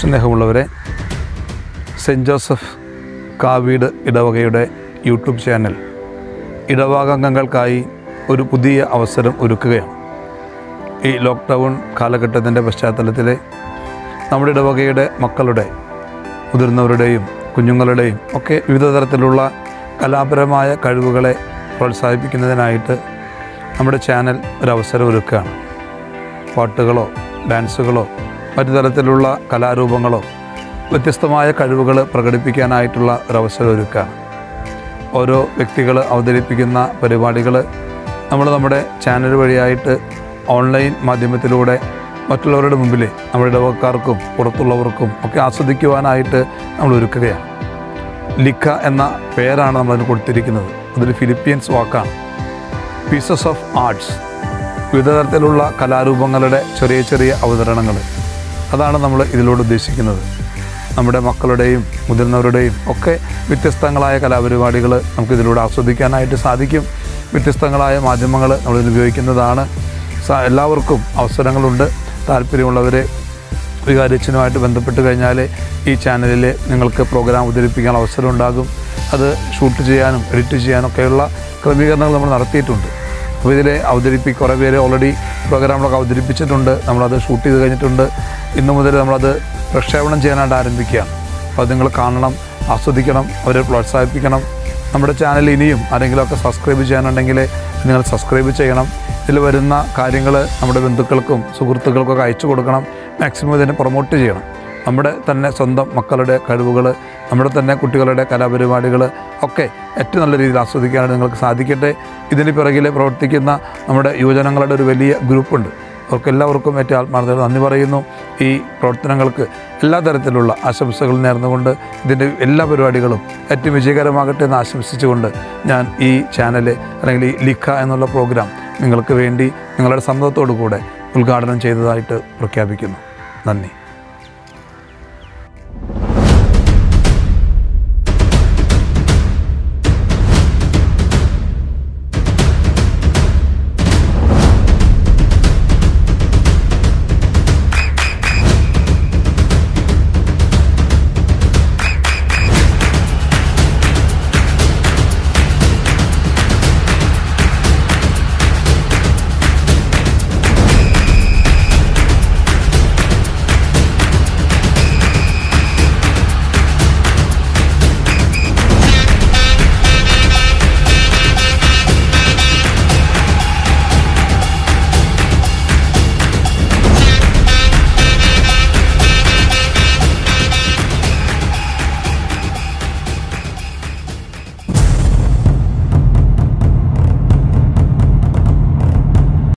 സ്നേഹമുള്ളവരെ cent Joseph Kaveed ഇടവകയുടെ YouTube channel ഇടവകാംഗങ്ങൾക്കായി ഒരു പുതിയ അവസരം ഒരുക്കുകയാണ് ഈ ലോക്ക്ഡൗൺ കാലഘട്ടത്തിൻ്റെ പശ്ചാത്തലത്തിൽ നമ്മുടെ ഇടവകയുടെ മക്കളുടെ മുതിർന്നവരുടെയും കുഞ്ഞുങ്ങളുടെയും ഒക്കെ വിവിധ തരത്തിലുള്ള കലാപരമായ കഴിവുകളെ പ്രോത്സാഹിപ്പിക്കുന്നതിനായിട്ട് നമ്മുടെ ചാനൽ ഒരവസരം ഒരുക്കുകയാണ് പാട്ടുകളോ ഡാൻസുകളോ മറ്റു തരത്തിലുള്ള കലാരൂപങ്ങളോ വ്യത്യസ്തമായ കഴിവുകൾ പ്രകടിപ്പിക്കാനായിട്ടുള്ള ഒരവസരം ഒരുക്കുകയാണ് ഓരോ വ്യക്തികൾ അവതരിപ്പിക്കുന്ന പരിപാടികൾ നമ്മൾ നമ്മുടെ ചാനൽ വഴിയായിട്ട് ഓൺലൈൻ മാധ്യമത്തിലൂടെ മറ്റുള്ളവരുടെ മുമ്പിൽ നമ്മുടെ ഇടവക്കാർക്കും പുറത്തുള്ളവർക്കും ഒക്കെ ആസ്വദിക്കുവാനായിട്ട് നമ്മൾ ഒരുക്കുകയാണ് ലിഖ എന്ന പേരാണ് നമ്മളതിന് കൊടുത്തിരിക്കുന്നത് അതൊരു ഫിലിപ്പീൻസ് വാക്കാണ് പീസസ് ഓഫ് ആർട്സ് വിവിധ തരത്തിലുള്ള കലാരൂപങ്ങളുടെ ചെറിയ ചെറിയ അവതരണങ്ങൾ അതാണ് നമ്മൾ ഇതിലൂടെ ഉദ്ദേശിക്കുന്നത് നമ്മുടെ മക്കളുടെയും മുതിർന്നവരുടെയും ഒക്കെ വ്യത്യസ്തങ്ങളായ കലാപരിപാടികൾ നമുക്ക് ഇതിലൂടെ ആസ്വദിക്കാനായിട്ട് സാധിക്കും വ്യത്യസ്തങ്ങളായ മാധ്യമങ്ങൾ നമ്മളിതിൽ ഉപയോഗിക്കുന്നതാണ് സ- എല്ലാവർക്കും അവസരങ്ങളുണ്ട് താല്പര്യമുള്ളവരെ വികാരിച്ചനുമായിട്ട് ബന്ധപ്പെട്ട് കഴിഞ്ഞാൽ ഈ ചാനലിൽ നിങ്ങൾക്ക് പ്രോഗ്രാം അവതരിപ്പിക്കാൻ അവസരം ഉണ്ടാകും അത് ഷൂട്ട് ചെയ്യാനും എഡിറ്റ് ചെയ്യാനും ഒക്കെയുള്ള ക്രമീകരണങ്ങൾ നമ്മൾ നടത്തിയിട്ടുണ്ട് അപ്പോൾ ഇതിൽ അവതരിപ്പി കുറേ പേര് ഓൾറെഡി പ്രോഗ്രാമുകളൊക്കെ അവതരിപ്പിച്ചിട്ടുണ്ട് നമ്മളത് ഷൂട്ട് ചെയ്ത് കഴിഞ്ഞിട്ടുണ്ട് ഇന്നു മുതൽ നമ്മളത് പ്രക്ഷേപണം ചെയ്യാനായിട്ട് ആരംഭിക്കുകയാണ് അപ്പോൾ അത് നിങ്ങൾ കാണണം ആസ്വദിക്കണം അവരെ പ്രോത്സാഹിപ്പിക്കണം നമ്മുടെ ചാനൽ ഇനിയും ആരെങ്കിലുമൊക്കെ സബ്സ്ക്രൈബ് ചെയ്യാനുണ്ടെങ്കിൽ നിങ്ങൾ സബ്സ്ക്രൈബ് ചെയ്യണം ഇതിൽ വരുന്ന കാര്യങ്ങൾ നമ്മുടെ ബന്ധുക്കൾക്കും സുഹൃത്തുക്കൾക്കൊക്കെ അയച്ചു കൊടുക്കണം മാക്സിമം ഇതിനെ പ്രൊമോട്ട് ചെയ്യണം നമ്മുടെ തന്നെ സ്വന്തം മക്കളുടെ കഴിവുകൾ നമ്മുടെ തന്നെ കുട്ടികളുടെ കലാപരിപാടികൾ ഒക്കെ ഏറ്റവും നല്ല രീതിയിൽ ആസ്വദിക്കാനായിട്ട് നിങ്ങൾക്ക് സാധിക്കട്ടെ ഇതിന് പിറകിൽ പ്രവർത്തിക്കുന്ന നമ്മുടെ യുവജനങ്ങളുടെ ഒരു വലിയ ഗ്രൂപ്പുണ്ട് അവർക്ക് എല്ലാവർക്കും ഏറ്റവും ആത്മാർത്ഥത നന്ദി പറയുന്നു ഈ പ്രവർത്തനങ്ങൾക്ക് എല്ലാ തരത്തിലുള്ള ആശംസകൾ നേർന്നുകൊണ്ട് ഇതിൻ്റെ എല്ലാ പരിപാടികളും ഏറ്റവും വിജയകരമാകട്ടെ എന്ന് ആശംസിച്ചുകൊണ്ട് ഞാൻ ഈ ചാനൽ അല്ലെങ്കിൽ ഈ ലിഖ എന്നുള്ള പ്രോഗ്രാം നിങ്ങൾക്ക് വേണ്ടി നിങ്ങളുടെ സമ്മതത്തോടു കൂടെ ഉദ്ഘാടനം ചെയ്തതായിട്ട് പ്രഖ്യാപിക്കുന്നു നന്ദി